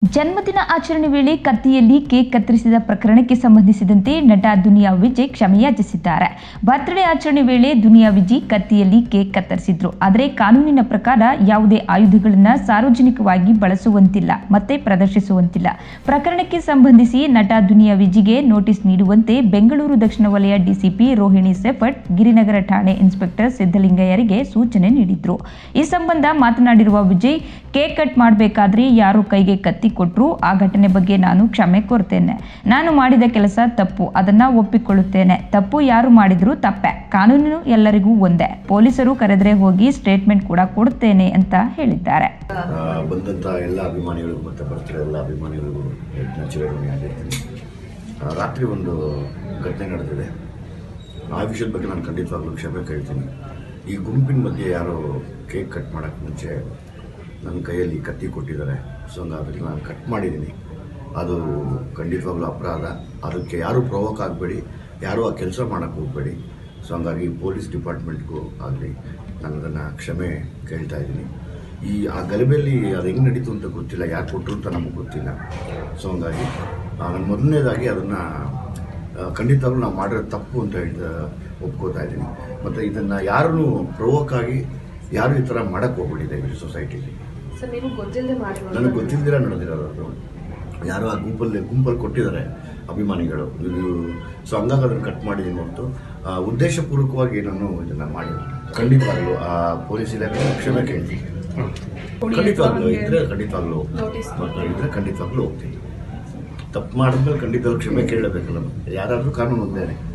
ಜನ್ಮದಿನ ಆಚರಣೆ ವೇಳೆ ಕತ್ತಿಯಲ್ಲಿ ಕೇಕ್ ಕತ್ತರಿಸಿದ ಪ್ರಕರಣಕ್ಕೆ ಸಂಬಂಧಿಸಿದಂತೆ ನಟ ದುನಿಯಾ ವಿಜಯ್ ಕ್ಷಮೆಯಾಚಿಸಿದ್ದಾರೆ ಬರ್ತ್ಡೇ ಆಚರಣೆ ವೇಳೆ ದುನಿಯಾ ವಿಜಯ್ ಕತ್ತಿಯಲ್ಲಿ ಕೇಕ್ ಕತ್ತರಿಸಿದ್ರು ಆದರೆ ಕಾನೂನಿನ ಪ್ರಕಾರ ಯಾವುದೇ ಆಯುಧಗಳನ್ನು ಸಾರ್ವಜನಿಕವಾಗಿ ಬಳಸುವಂತಿಲ್ಲ ಮತ್ತೆ ಪ್ರದರ್ಶಿಸುವಂತಿಲ್ಲ ಪ್ರಕರಣಕ್ಕೆ ಸಂಬಂಧಿಸಿ ನಟ ದುನಿಯಾ ವಿಜಿಗೆ ನೋಟಿಸ್ ನೀಡುವಂತೆ ಬೆಂಗಳೂರು ದಕ್ಷಿಣ ವಲಯ ಡಿಸಿಪಿ ರೋಹಿಣಿ ಸೆಫಟ್ ಗಿರಿನಗರ ಠಾಣೆ ಇನ್ಸ್ಪೆಕ್ಟರ್ ಸಿದ್ದಲಿಂಗಯ್ಯರಿಗೆ ಸೂಚನೆ ನೀಡಿದ್ರು ಈ ಸಂಬಂಧ ಮಾತನಾಡಿರುವ ವಿಜಯ್ ಕೇಕ್ ಕಟ್ ಮಾಡಬೇಕಾದ್ರೆ ಯಾರು ಕೈಗೆ ಕತ್ತಿ ಕೊಟ್ಟರು ಆ ಘಟನೆ ಬಗ್ಗೆ ನಾನು ಕ್ಷಮೆ ಕೋರ್ತೇನೆ ನಾನು ಮಾಡಿದ ಕೆಲಸ ತಪ್ಪು ಅದನ್ನ ಒಪ್ಪಿಕೊಳ್ಳುತ್ತೇನೆ ತಪ್ಪು ಯಾರು ಮಾಡಿದ್ರು ತಪ್ಪೆ ಕಾನೂನು ಎಲ್ಲರಿಗೂ ಒಂದೇ ಪೊಲೀಸರು ಕರೆದ್ರೆ ಹೋಗಿ ಸ್ಟೇಟ್ಮೆಂಟ್ ಕೂಡ ಕೊಡುತ್ತೇನೆ ಅಂತ ಹೇಳಿದ್ದಾರೆ ಆ, ಬಂದಂಥ ಎಲ್ಲ ಅಭಿಮಾನಿಗಳಿಗೂ ಮತ್ತು ಬರ್ತಿರೋ ಎಲ್ಲ ಅಭಿಮಾನಿಗಳಿಗೂ ಹೆಚ್ಚಿನ ಚಿರಋಣಿ ಆಗಿರ್ತೀನಿ ಆ, ರಾತ್ರಿ ಒಂದು ಘಟನೆ ನಡೆದಿದೆ ಆ ವಿಷಯದ ಬಗ್ಗೆ ನಾನು ಖಂಡಿತವಾಗ್ಲೂ ಕ್ಷಮೆ ಕೇಳ್ತೀನಿ ಈ ಗುಂಪಿನ ಮಧ್ಯೆ ಯಾರೋ ಕೇಕ್ ಕಟ್ ಮಾಡೋಕ್ಕೆ ಮುಂಚೆ ನನ್ನ ಕೈಯಲ್ಲಿ ಕತ್ತಿ ಕೊಟ್ಟಿದ್ದಾರೆ ಸೊ ಅದಕ್ಕೆ ನಾನು ಕಟ್ ಮಾಡಿದ್ದೀನಿ ಅದು ಖಂಡಿತವಾಗ್ಲೂ ಅಪರಾಧ ಅದಕ್ಕೆ ಯಾರೂ ಪ್ರವೋಕ್ ಆಗಬೇಡಿ ಯಾರೂ ಆ ಕೆಲಸ ಮಾಡೋಕ್ಕೆ ಹೋಗಬೇಡಿ ಸೊ ಹಂಗಾಗಿ ಪೊಲೀಸ್ ಡಿಪಾರ್ಟ್ಮೆಂಟ್ಗೂ ಆಗಲಿ ನಾನು ಅದನ್ನು ಕ್ಷಮೆ ಕೇಳ್ತಾ ಇದ್ದೀನಿ ಈ ಆ ಗಲಭೆಯಲ್ಲಿ ಅದು ಹೆಂಗೆ ನಡೀತು ಅಂತ ಗೊತ್ತಿಲ್ಲ ಯಾಕೆ ಕೊಟ್ಟರು ಅಂತ ನಮಗೆ ಗೊತ್ತಿಲ್ಲ ಸೊ ಹಂಗಾಗಿ ನಾನು ಮೊದಲನೇದಾಗಿ ಅದನ್ನು ಖಂಡಿತವಾಗ್ಲೂ ನಾವು ಮಾಡಿರೋ ತಪ್ಪು ಅಂತ ಹೇಳಿದ ಒಪ್ಕೋತಾ ಇದ್ದೀನಿ ಮತ್ತು ಇದನ್ನು ಯಾರೂ ಪ್ರವೋಕ್ ಆಗಿ ಯಾರು ಈ ಥರ ಮಾಡೋಕ್ಕೆ ಹೋಗ್ಬಿಟ್ಟಿದೆ ಈ ಸೊಸೈಟಿಲಿ ಸರ್ ನೀವು ಗೊತ್ತಿಲ್ಲದೆ ಮಾಡಿರೋದು ನನಗೆ ಗೊತ್ತಿಲ್ದಿರ ನಡೆದಿರೋದು ಅದು ಯಾರೋ ಆ ಗುಂಪಲ್ಲಿ ಗುಂಪಲ್ಲಿ ಕೊಟ್ಟಿದ್ದಾರೆ ಅಭಿಮಾನಿಗಳು ಇದು ಸೊ ಹಂಗಾಗಿ ಅದನ್ನು ಕಟ್ ಮಾಡಿದ್ದೀನಿ ಹೊರತು ಆ, ಉದ್ದೇಶಪೂರ್ವಕವಾಗಿ ನಾನು ಇದನ್ನು ಮಾಡಿಲ್ಲ ಖಂಡಿತವಾಗ್ಲೂ ಆ ಪೊಲೀಸ್ ಇಲಾಖೆ ಕ್ಷಮೆ ಕೇಳ್ತೀನಿ ಖಂಡಿತವಾಗ್ಲೂ ಇದ್ರೆ ಖಂಡಿತವಾಗ್ಲೂ ಹೋಗ್ತೀನಿ. ಇದ್ರೆ ಖಂಡಿತವಾಗ್ಲೂ ಹೋಗ್ತೀನಿ ತಪ್ಪು ಮಾಡಿದ್ಮೇಲೆ ಖಂಡಿತವಾಗ್ಲೂ ಕ್ಷಮೆ ಕೇಳಬೇಕಲ್ಲ ಯಾರಾದರೂ ಕಾನೂನು ಒಂದೇನೆ